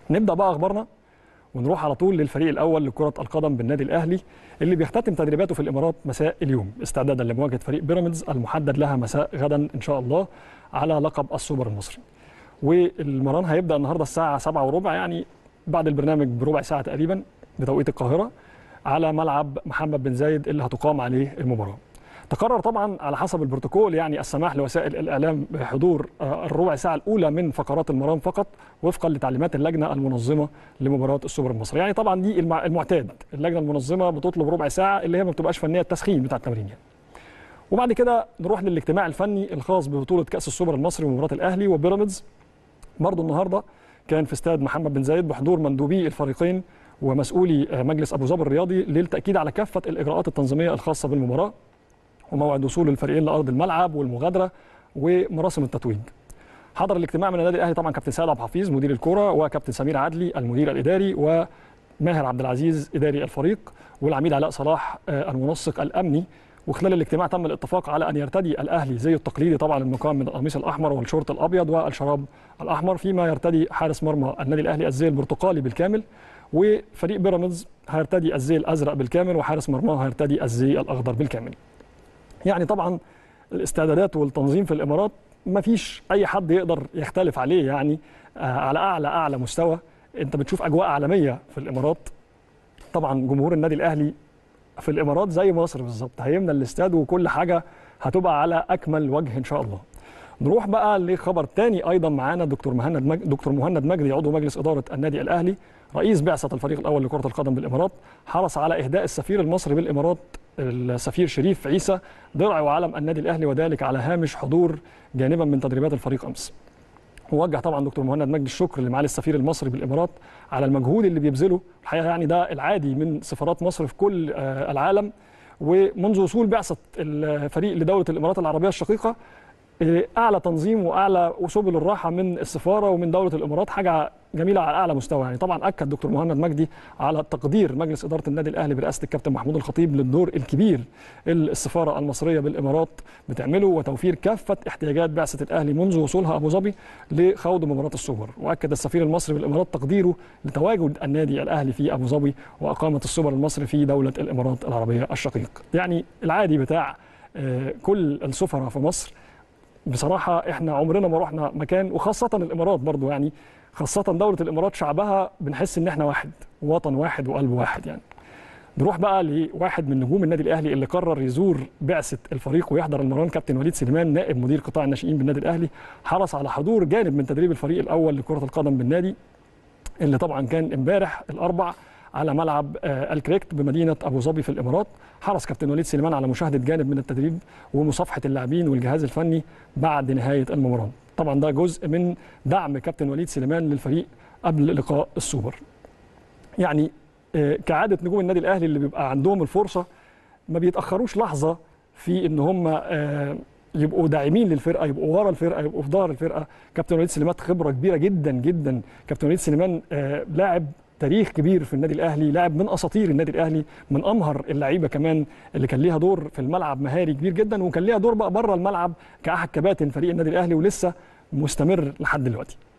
نبدا بقى اخبارنا ونروح على طول للفريق الاول لكره القدم بالنادي الاهلي اللي بيختتم تدريباته في الامارات مساء اليوم استعدادا لمواجهه فريق بيراميدز المحدد لها مساء غدا ان شاء الله على لقب السوبر المصري والمران هيبدا النهارده الساعه 7 وربع يعني بعد البرنامج بربع ساعه تقريبا بتوقيت القاهره على ملعب محمد بن زايد اللي هتقام عليه المباراه تقرر طبعا على حسب البروتوكول يعني السماح لوسائل الاعلام بحضور الربع ساعه الاولى من فقرات المران فقط وفقا لتعليمات اللجنه المنظمه لمباراه السوبر المصري يعني طبعا دي المعتاد اللجنه المنظمه بتطلب ربع ساعه اللي هي ما بتبقاش فنيه التسخين بتاع التمرين يعني. وبعد كده نروح للاجتماع الفني الخاص ببطوله كاس السوبر المصري ومباراه الاهلي وبيراميدز برضه النهارده كان في استاد محمد بن زايد بحضور مندوبي الفريقين ومسؤولي مجلس ابو ظبي الرياضي للتاكيد على كافه الاجراءات التنظيميه الخاصه بالمباراه وموعد وصول الفريقين لارض الملعب والمغادره ومراسم التتويج. حضر الاجتماع من النادي الاهلي طبعا كابتن سيد عبد الحفيظ مدير الكره وكابتن سمير عدلي المدير الاداري وماهر عبد العزيز اداري الفريق والعميد علاء صلاح المنسق الامني وخلال الاجتماع تم الاتفاق على ان يرتدي الاهلي زيه التقليدي طبعا المقام من القميص الاحمر والشورت الابيض والشراب الاحمر فيما يرتدي حارس مرمى النادي الاهلي الزي البرتقالي بالكامل وفريق بيراميدز هيرتدي الزي الازرق بالكامل وحارس مرماه هيرتدي الزي الاخضر بالكامل. يعني طبعا الاستعدادات والتنظيم في الامارات ما فيش اي حد يقدر يختلف عليه يعني على اعلى اعلى مستوى انت بتشوف اجواء عالميه في الامارات طبعا جمهور النادي الاهلي في الامارات زي مصر بالظبط هيمنى الاستاد وكل حاجه هتبقى على اكمل وجه ان شاء الله نروح بقى لخبر تاني ايضا معانا دكتور مهند مج... دكتور مهند مجدي عضو مجلس اداره النادي الاهلي رئيس بعثه الفريق الاول لكره القدم بالامارات حرص على اهداء السفير المصري بالامارات السفير شريف عيسى درع وعلم النادي الاهلي وذلك على هامش حضور جانبا من تدريبات الفريق امس. ووجه طبعا دكتور مهند مجدي الشكر لمعالي السفير المصري بالامارات على المجهود اللي بيبذله الحقيقه يعني ده العادي من سفارات مصر في كل العالم ومنذ وصول بعثه الفريق لدوله الامارات العربيه الشقيقه اعلى تنظيم واعلى سبل الراحه من السفاره ومن دوله الامارات حاجه جميله على اعلى مستوى يعني طبعا اكد دكتور مهند مجدي على تقدير مجلس اداره النادي الاهلي برئاسه الكابتن محمود الخطيب للدور الكبير اللي السفاره المصريه بالامارات بتعمله وتوفير كافه احتياجات بعثه الاهلي منذ وصولها ابو ظبي لخوض مباراه السوبر واكد السفير المصري بالامارات تقديره لتواجد النادي الاهلي في ابو ظبي واقامه السوبر المصري في دوله الامارات العربيه الشقيق يعني العادي بتاع كل السفراء في مصر بصراحة احنا عمرنا ما رحنا مكان وخاصة الامارات برضو يعني خاصة دولة الامارات شعبها بنحس ان احنا واحد وطن واحد وقلب واحد يعني نروح بقى لواحد من نجوم النادي الاهلي اللي قرر يزور بعثة الفريق ويحضر المران كابتن وليد سليمان نائب مدير قطاع الناشئين بالنادي الاهلي حرص على حضور جانب من تدريب الفريق الاول لكرة القدم بالنادي اللي طبعا كان امبارح الاربع على ملعب الكريكت بمدينه ابو ظبي في الامارات حرص كابتن وليد سليمان على مشاهده جانب من التدريب ومصافحه اللاعبين والجهاز الفني بعد نهايه المباراه طبعا ده جزء من دعم كابتن وليد سليمان للفريق قبل لقاء السوبر يعني كعاده نجوم النادي الاهلي اللي بيبقى عندهم الفرصه ما بيتاخروش لحظه في ان هم يبقوا داعمين للفرقه يبقوا ورا الفرقه يبقوا في ظهر الفرقه كابتن وليد سليمان خبره كبيره جدا جدا كابتن وليد سليمان لاعب تاريخ كبير في النادي الاهلي لاعب من اساطير النادي الاهلي من امهر اللعيبه كمان اللي كان ليها دور في الملعب مهاري كبير جدا وكان ليها دور بقى بره الملعب كاحد كباتن فريق النادي الاهلي ولسه مستمر لحد دلوقتي